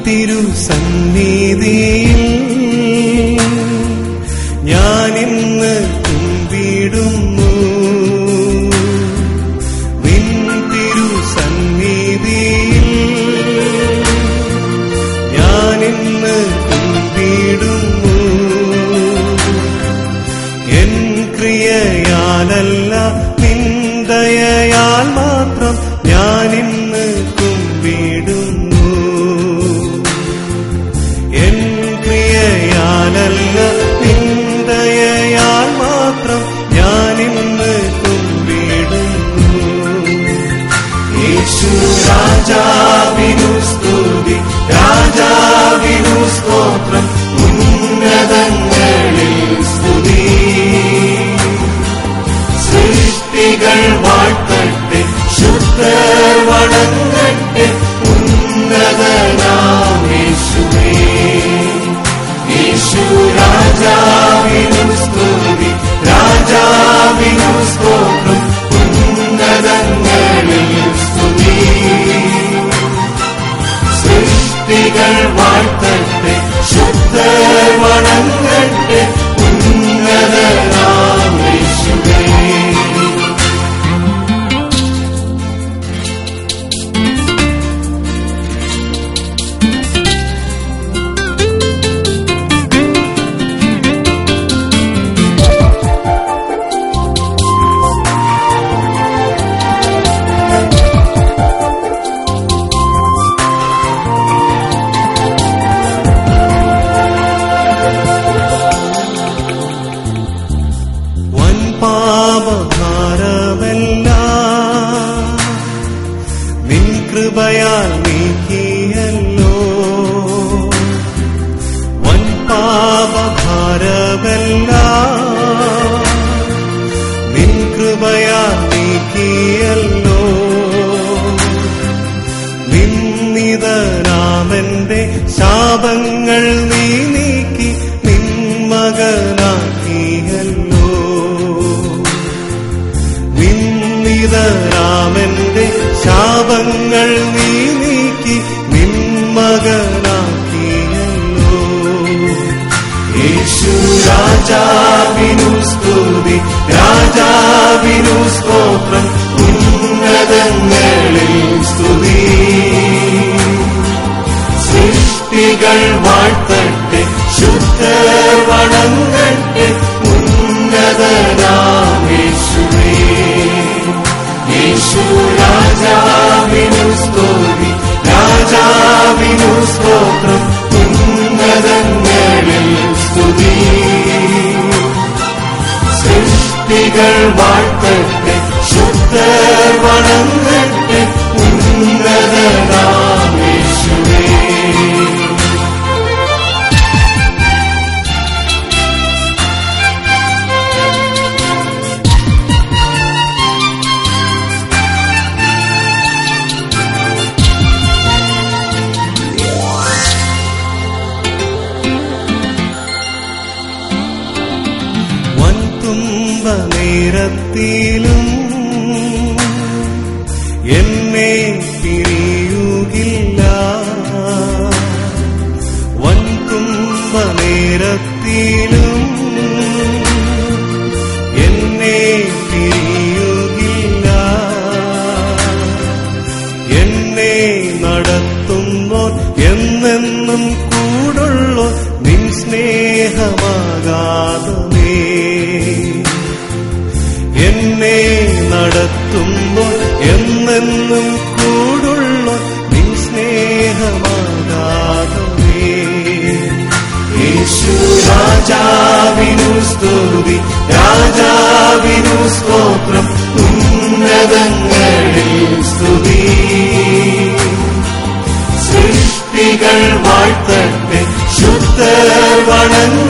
തിരുസന്നിധിയിൽ ഞാനിന്ന് കുമ്പിടുന്നു നിൻ തിരുസന്നിധിയിൽ ഞാനിന്ന് കുമ്പിടുന്നു എൻ ക്രിയയാലല്ല നിന്ദയാൽ മാത്രം ഞാനിന്ന് കുമ്പിടുന്നു എൻ ക്രിയയാലല്ല നിന്ദയാൽ മാത്രം ഞാനിന്ന് കുമ്പിടുന്നു യേശു രാജാവിനു സ്തുതി രാജാവിനു സ്തോത്രം ഉന്നതങ്ങളിൽ സ്തുതി സൃഷ്ടികൾ വാഴ്ത്തട്ടെ ശുദ്ധർ വണങ്ങട്ടെ ഉന്നതനാം യേശുവേ യേശു രാജാവിനു സ്തുതി രാജാവിനു സ്തോത്രം ഉന്നതങ്ങളിൽ സ്തുതി സൃഷ്ടികൾ വാഴ്ത്തട്ടെ ശുദ്ധർ വണങ്ങട്ടെ ഉന്നതനാം യേശുവേ വൻ പാപഭാരമല്ല നിൻ കൃപയാൽ നീക്കിയല്ലോ വൻ പാപഭാരമല്ല നിൻ കൃപയാൽ നീക്കിയല്ലോ നിന്നിതരാമന്റെ ശാപങ്ങൾ നീ നീക്കി നിൻ മകനാക്കിയല്ലോ നിന്നിതരാമന്റെ ശാപങ്ങൾ നീ നീക്കി നിൻ മകനാക്കിയല്ലോ യേശു രാജാവിനു സ്തുതി രാജാവിനു സ്തോത്രം ഉന്നതങ്ങളിൽ സ്തുതി സൃഷ്ടികൾ വാഴ്ത്തട്ടെ ശുദ്ധർ വണങ്ങട്ടെ ഉന്നതനാം യേശുവേ യേശു രാജാവിനു സ്തുതി രാജാവിനു സ്തോത്രം ഉന്നതങ്ങളിൽ സ്തുതി സൃഷ്ടികൾ വാഴ്ത്തട്ടെ ശുദ്ധർ വണങ്ങട്ടെ ഉന്നതനാം യേശുവേ വൻതുമ്പ നേരത്തിലും എന്നെ പിരിയുകില്ല വൻതുമ്പ നേരത്തിലും എന്നെ പിരിയുകില്ല എന്നെ നടത്തുന്നോർ എന്നെന്നും കൂടുള്ളോ നിൻ സ്നേഹമാകാതമേ എന്നെ നടത്തുമ്പോൾ എന്നെന്നും കൂടുള്ളോ നിൻ സ്നേഹമാകാതമേ യേശു രാജാവിനു സ്തുതി രാജാവിനു സ്തോത്രം ഉന്നതങ്ങളിൽ സ്തുതി സൃഷ്ടികൾ വാഴ്ത്തട്ടെ ശുദ്ധർ വണങ്ങ